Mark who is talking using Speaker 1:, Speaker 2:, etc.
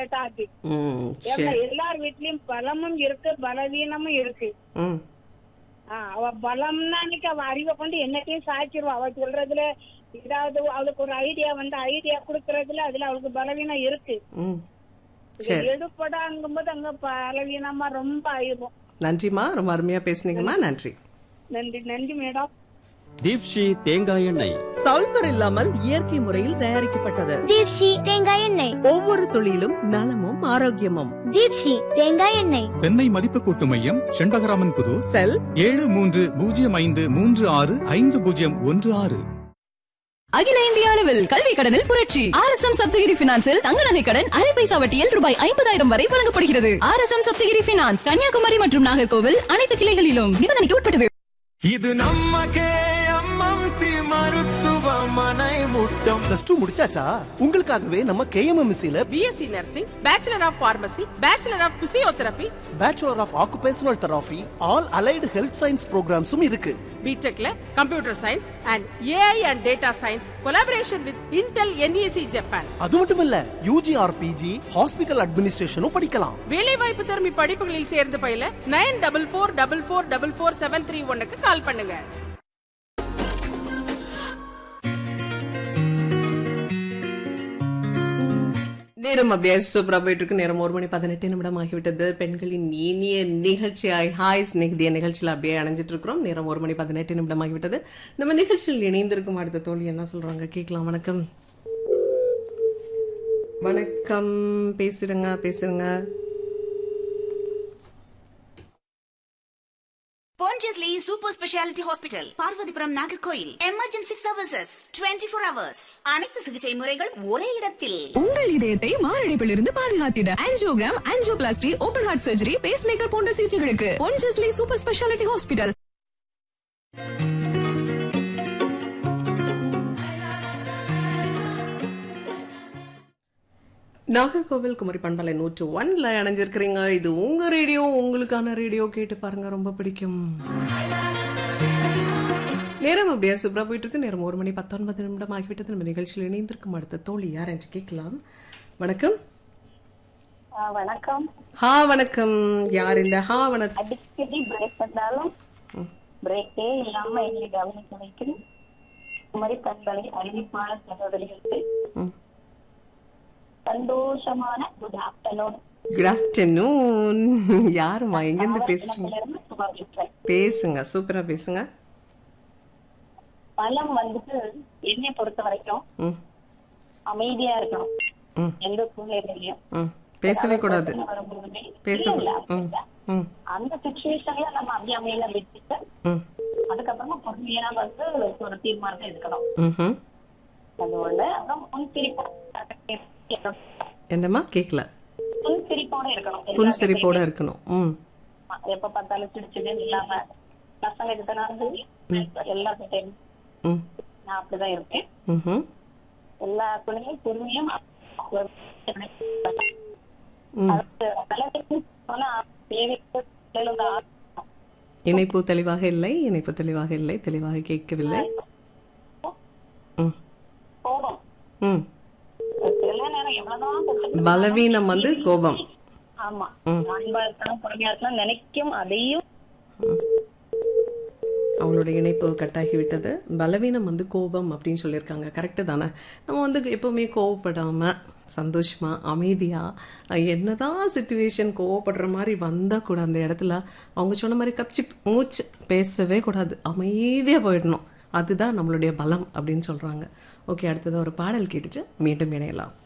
Speaker 1: இந்த டாபிக்
Speaker 2: ம் சரி
Speaker 1: எல்லார் வீட்லயும் பலமும் இருக்கு பலவீனமும் இருக்கு
Speaker 2: ம்
Speaker 1: ஆ, அவ பலம்னா அன்னைக்கு அவ அறிவை கொண்டு என்னத்தையும் சாய்ச்சிருவா அவ சொல்றதுல ஏதாவது அவளுக்கு ஒரு ஐடியா வந்து ஐடியா கொடுக்கறதுல அதுல அவளுக்கு பலவீனம் இருக்கு
Speaker 2: ம்
Speaker 1: இது
Speaker 2: சரி
Speaker 1: எடுப்படாங்கும்போது அங்க பலவீனமா ரொம்ப ஆயிரும்
Speaker 2: நன்றிம்மா ரொம்ப அருமையா பேசுனீங்கம்மா நன்றி
Speaker 1: நன்றி நன்றி மேடம்
Speaker 3: தீப்ஷி தேங்காய் எண்ணெய்
Speaker 4: சல்பர் இல்லாமல் இயற்கை முறையில் தயாரிக்கப்பட்டது
Speaker 5: தீப்ஷி தேங்காய் எண்ணெய்
Speaker 4: ஒவ்வொரு துளியிலும் நலமும் ஆரோக்கியமும்
Speaker 5: தீப்ஷி தேங்காய் எண்ணெய்
Speaker 6: தென்னை மதிப்பு கூட்டு மையம் செண்பகராமன் புது
Speaker 4: செல்
Speaker 6: ஏழு மூன்று பூஜ்ஜியம் ஐந்து மூன்று ஆறு ஐந்து பூஜ்ஜியம் ஒன்று ஆறு
Speaker 7: அகில இந்திய அளவில் கல்வி கடனில் புரட்சி ஆர் எஸ் எம் சப்தகிரி பினான்சில் தங்க நகை கடன் அரை பைசா வட்டியில் ரூபாய் ஐம்பதாயிரம் வரை வழங்கப்படுகிறது R S M Sapthagiri finance Kanniyakumari மற்றும் நாகர்கோவில் அனைத்து கிளைகளிலும் நிபந்தனைக்கு உட்பட்டது
Speaker 8: இது நம்ம கேஎம்எம்சி மருத்துவமனை முட்டம்
Speaker 9: பிளஸ் டூ முடிச்சாச்சா உங்களுக்காகவே நம்ம கேஎம்எம்சில
Speaker 10: BSc nursing bachelor of pharmacy bachelor of physiotherapy
Speaker 9: bachelor of occupational therapy all allied health science ப்ரோக்ராம்ஸும் இருக்கு
Speaker 10: பிடெக்ல computer science and AI and data science collaboration with Intel NEC Japan
Speaker 9: அது மட்டும் இல்ல யூஜி ஆர் பிஜி ஹாஸ்பிட்டல் அட்மினிஸ்ட்ரேஷனும் படிக்கலாம்
Speaker 10: வேலைவாய்ப்பு திறமை படிப்புகளில் சேர்ந்து பயில nine double four double four double four seven three ஒன்னுக்கு கால் பண்ணுங்க
Speaker 2: நேரம் அப்படியே சூப்பரா போயிட்டு இருக்கு நேரம் ஒரு மணி பதினெட்டு நிமிடம் ஆகிவிட்டது பெண்களின் இனிய நிகழ்ச்சியாய் ஹாய் ஸ்நேகிதிய நிகழ்ச்சியில் அப்படியே அணைஞ்சிட்டு இருக்கிறோம் நேரம் ஒரு மணி பதினெட்டு நிமிடம் ஆகிவிட்டது நம்ம நிகழ்ச்சியில் இணைந்திருக்கும் அடுத்த தோழி என்ன சொல்றாங்க கேட்கலாம் வணக்கம் வணக்கம் பேசிடுங்க பேசுங்க
Speaker 11: Pondicherry Super Speciality Hospital, Parvathipuram Nagercoil emergency services 24 four hours அனைத்து சிகிச்சை முறைகள் ஒரே இடத்தில்
Speaker 7: உங்கள் இதயத்தை மாரடைப்பிலிருந்து பாதுகாத்திட angiogram angioplasty open heart surgery pacemaker போன்ற சிகிச்சைகளுக்கு Ponjesly super speciality hospital
Speaker 2: Nagercoil Kumari பண்பலை நூற்று ஒன்ல அணைஞ்சிருக்கிறீங்க இது உங்க ரேடியோ உங்களுக்கான ரேடியோ கேட்டு பாருங்க ரொம்ப பிடிக்கும் நேரம் அப்படியே சூப்பரா போயிட்டு இருக்கு நேரம் ஒரு மணி பத்தொன்பது நிமிடம் ஆகிவிட்டது நம்ம நிகழ்ச்சியில் இணைந்திருக்கும் அடுத்த தோழி யார் என்று கேட்கலாம் வணக்கம்
Speaker 1: வணக்கம்
Speaker 2: ஹா வணக்கம் யார் இந்த ஹா வணக்கம்
Speaker 1: அடிக்கடி பிரேக் பண்ணாலும் பிரேக்கே இல்லாம எங்களை கவனிக்க வைக்கும் குமரி பண்பலை அறிவிப்பாளர் சகோதரிகளுக்கு
Speaker 2: ம்.
Speaker 1: சந்தோஷமான குட் ஆஃப்டர்நூன்
Speaker 2: குட் ஆஃப்டர்நூன் யாருமா எங்கிருந்து பேசுறீங்க பேசுங்க சூப்பரா பேசுங்க
Speaker 1: பலம் வந்துட்டு என்னை பொறுத்த வரைக்கும்
Speaker 2: ம்
Speaker 1: அமைதியா இருக்கணும்
Speaker 2: ம்
Speaker 1: எந்த சூழ்நிலையிலையும்
Speaker 2: ம் பேசவே கூடாது
Speaker 1: வரும்போதுமே
Speaker 2: பேச
Speaker 1: இல்ல, இல்ல,
Speaker 2: ம்
Speaker 1: இல்ல.
Speaker 2: ம்
Speaker 1: அந்த சுச்சுவேஷன்ல நம்ம அந்த அமைதியில விட்டுட்டு
Speaker 2: ம்
Speaker 1: அதுக்கப்புறமா பொறுமையா வந்து ஒரு தீர்மானத்தை எடுக்கணும்
Speaker 2: ம்ஹும்.
Speaker 1: அது ஒண்ணு அப்புறம் முன்சிரிப்போட
Speaker 2: என்னம்மா கேட்கல
Speaker 1: முன்சிரிப்போட இருக்கணும்
Speaker 2: புன்சிரிப்போட இருக்கணும் ம்
Speaker 1: ஆமா, எப்ப பார்த்தாலும் சிரிச்சுன்னு இல்லாம பசங்க கிட்ட நான் வந்து எல்லாத்துட்டையும்
Speaker 2: ம்
Speaker 1: நான் அப்படிதான் இருப்பேன்
Speaker 2: ம்ஹும்.
Speaker 1: எல்லா குழந்தையும் பொறுமையும்
Speaker 2: ம்
Speaker 1: அது தலைவருக்கு சொன்னா தேவைக்கு பிள்ளைகளோட ஆசை.
Speaker 2: இணைப்பு தெளிவாக இல்லை இணைப்பு தெளிவாக இல்லை தெளிவாக கேட்கவில்லை ம்
Speaker 1: கோபம்
Speaker 2: ம்
Speaker 1: சில நேரம் எவ்வளவுதான் கொடுத்தாலும்
Speaker 2: பலவீனம் வந்து கோபம்
Speaker 1: ஆமா
Speaker 2: ம்.
Speaker 1: அன்பா இருக்கணும் பொறுமையா இருக்கணும் நினைக்கும் அதையும்
Speaker 2: அவங்களுடைய இணைப்பு கட்டாகி விட்டது பலவீனம் வந்து கோபம் அப்படின்னு சொல்லியிருக்காங்க கரெக்டு தானே நம்ம வந்து எப்பவுமே கோவப்படாம சந்தோஷமா அமைதியா அஹ், என்னதான் சுச்சுவேஷன் கோவப்படுற மாதிரி வந்தா கூட அந்த இடத்துல அவங்க சொன்ன மாதிரி கப்சி மூச்சு பேசவே கூடாது அமைதியா போயிடணும் அதுதான் நம்மளுடைய பலம் அப்படின்னு சொல்றாங்க ஓகே அடுத்தது ஒரு பாடல் கேட்டுட்டு மீண்டும் இணையலாம்